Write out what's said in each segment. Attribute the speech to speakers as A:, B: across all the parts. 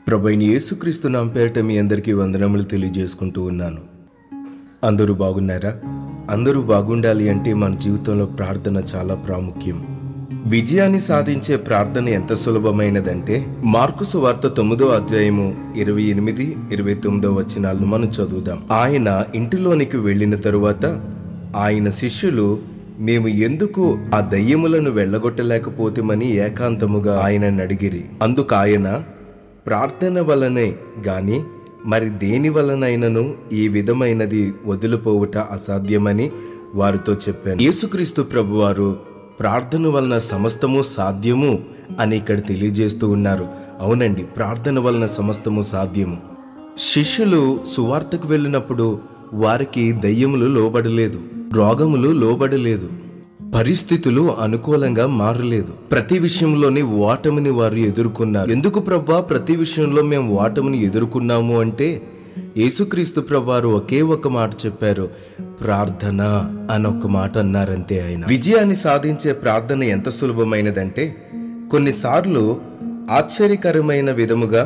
A: ప్రభైన యేసుక్రీస్తు నామ పేరిట మీ అందరికీ వందనములు తెలియజేసుకుంటూ ఉన్నాను అందరూ బాగున్నారా అందరూ బాగుండాలి అంటే మన జీవితంలో ప్రార్థన చాలా ప్రాముఖ్యం విజయాన్ని సాధించే ప్రార్థన ఎంత సులభమైనదంటే మార్కు సువార్త తొమ్మిదో అధ్యాయము ఇరవై ఎనిమిది ఇరవై తొమ్మిదో వచనాలను మనం చదువుదాం ఆయన ఇంటిలోనికి వెళ్ళిన తరువాత ఆయన శిష్యులు మేము ఎందుకు ఆ దయ్యములను వెళ్ళగొట్టలేకపోతేమని ఏకాంతముగా ఆయనను అడిగిరి అందుకు ఆయన ప్రార్థన వలనే గాని మరి దేని వలనైనను ఈ విధమైనది వదిలిపోవుట అసాధ్యమని వారితో చెప్పాను యేసుక్రీస్తు ప్రభువారు ప్రార్థన వలన సమస్తము సాధ్యము అని ఇక్కడ తెలియజేస్తూ ఉన్నారు అవునండి ప్రార్థన వలన సమస్తము సాధ్యము శిష్యులు సువార్తకు వెళ్ళినప్పుడు వారికి దయ్యములు లోబడలేదు రోగములు లోబడలేదు పరిస్థితులు అనుకూలంగా మారలేదు ప్రతి విషయంలోని ఓటమిని వారు ఎదుర్కొన్నారు ఎందుకు ప్రభా ప్రతి విషయంలో మేము ఓటమిని ఎదుర్కొన్నాము అంటే యేసుక్రీస్తు ప్రభువారు ఒకే ఒక మాట చెప్పారు ప్రార్థన అని ఒక మాట అన్నారంతే ఆయన విజయాన్ని సాధించే ప్రార్థన ఎంత సులభమైనదంటే కొన్నిసార్లు ఆశ్చర్యకరమైన విధముగా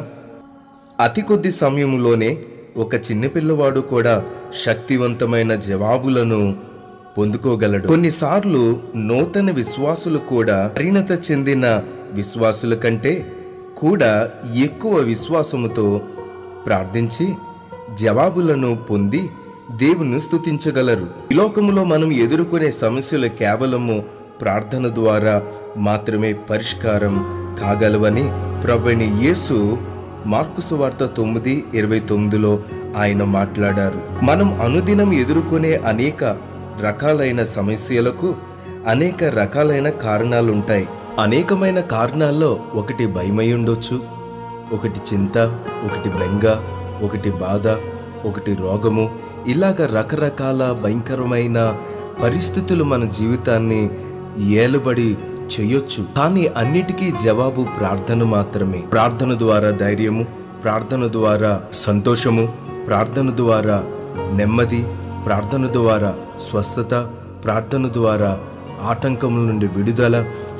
A: అతి కొద్ది సమయంలోనే ఒక చిన్నపిల్లవాడు కూడా శక్తివంతమైన జవాబులను పొందుకోగలడు కొన్నిసార్లు నూతన విశ్వాసులు కూడా పరిణత చెందిన విశ్వాసుల కంటే కూడా ఎక్కువ విశ్వాసముతో ప్రార్థించి జవాబులను పొంది దేవుని స్తుతించగలరు ఈ లోకములో మనం ఎదుర్కొనే సమస్యలు కేవలము ప్రార్థన ద్వారా మాత్రమే పరిష్కారం కాగలవని ప్రభుని యేసు మార్కు సువార్త తొమ్మిది ఇరవై తొమ్మిదిలో ఆయన మాట్లాడారు మనం అనుదినం ఎదుర్కొనే అనేక రకాలైన సమస్యలకు అనేక రకాలైన కారణాలుంటాయి అనేకమైన కారణాల్లో ఒకటి భయమై ఉండొచ్చు ఒకటి చింత ఒకటి బెంగ ఒకటి బాధ ఒకటి రోగము ఇలాగ రకరకాల భయంకరమైన పరిస్థితులు మన జీవితాన్ని ఏలుబడి చేయొచ్చు కానీ అన్నిటికీ జవాబు ప్రార్థన మాత్రమే ప్రార్థన ద్వారా ధైర్యము ప్రార్థన ద్వారా సంతోషము ప్రార్థన ద్వారా నెమ్మది ప్రార్థన ద్వారా స్వస్థత ప్రార్థన ద్వారా ఆటంకముల నుండి విడుదల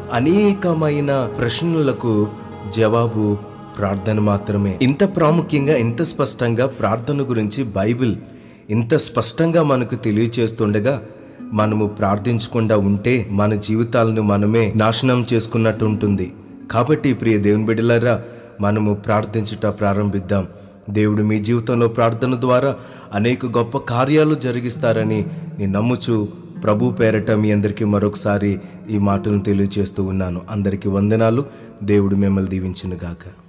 A: అనేకమైన ప్రశ్నలకు జవాబు ప్రార్థన మాత్రమే ఇంత ప్రాముఖ్యంగా ఇంత స్పష్టంగా ప్రార్థన గురించి బైబిల్ ఇంత స్పష్టంగా మనకు తెలియచేస్తుండగా మనము ప్రార్థించకుండా ఉంటే మన జీవితాలను మనమే నాశనం చేసుకున్నట్టు ఉంటుంది కాబట్టి ప్రియ దేవుని బిడ్డలారా మనము ప్రార్థించుట ప్రారంభిద్దాం దేవుడు మీ జీవితంలో ప్రార్థన ద్వారా అనేక గొప్ప కార్యాలు జరిగిస్తారని నేను నమ్ముచు ప్రభు పేరట మీ అందరికీ మరొకసారి ఈ మాటలను తెలియజేస్తూ ఉన్నాను అందరికీ వందనాలు దేవుడు మిమ్మల్ని దీవించునుగాక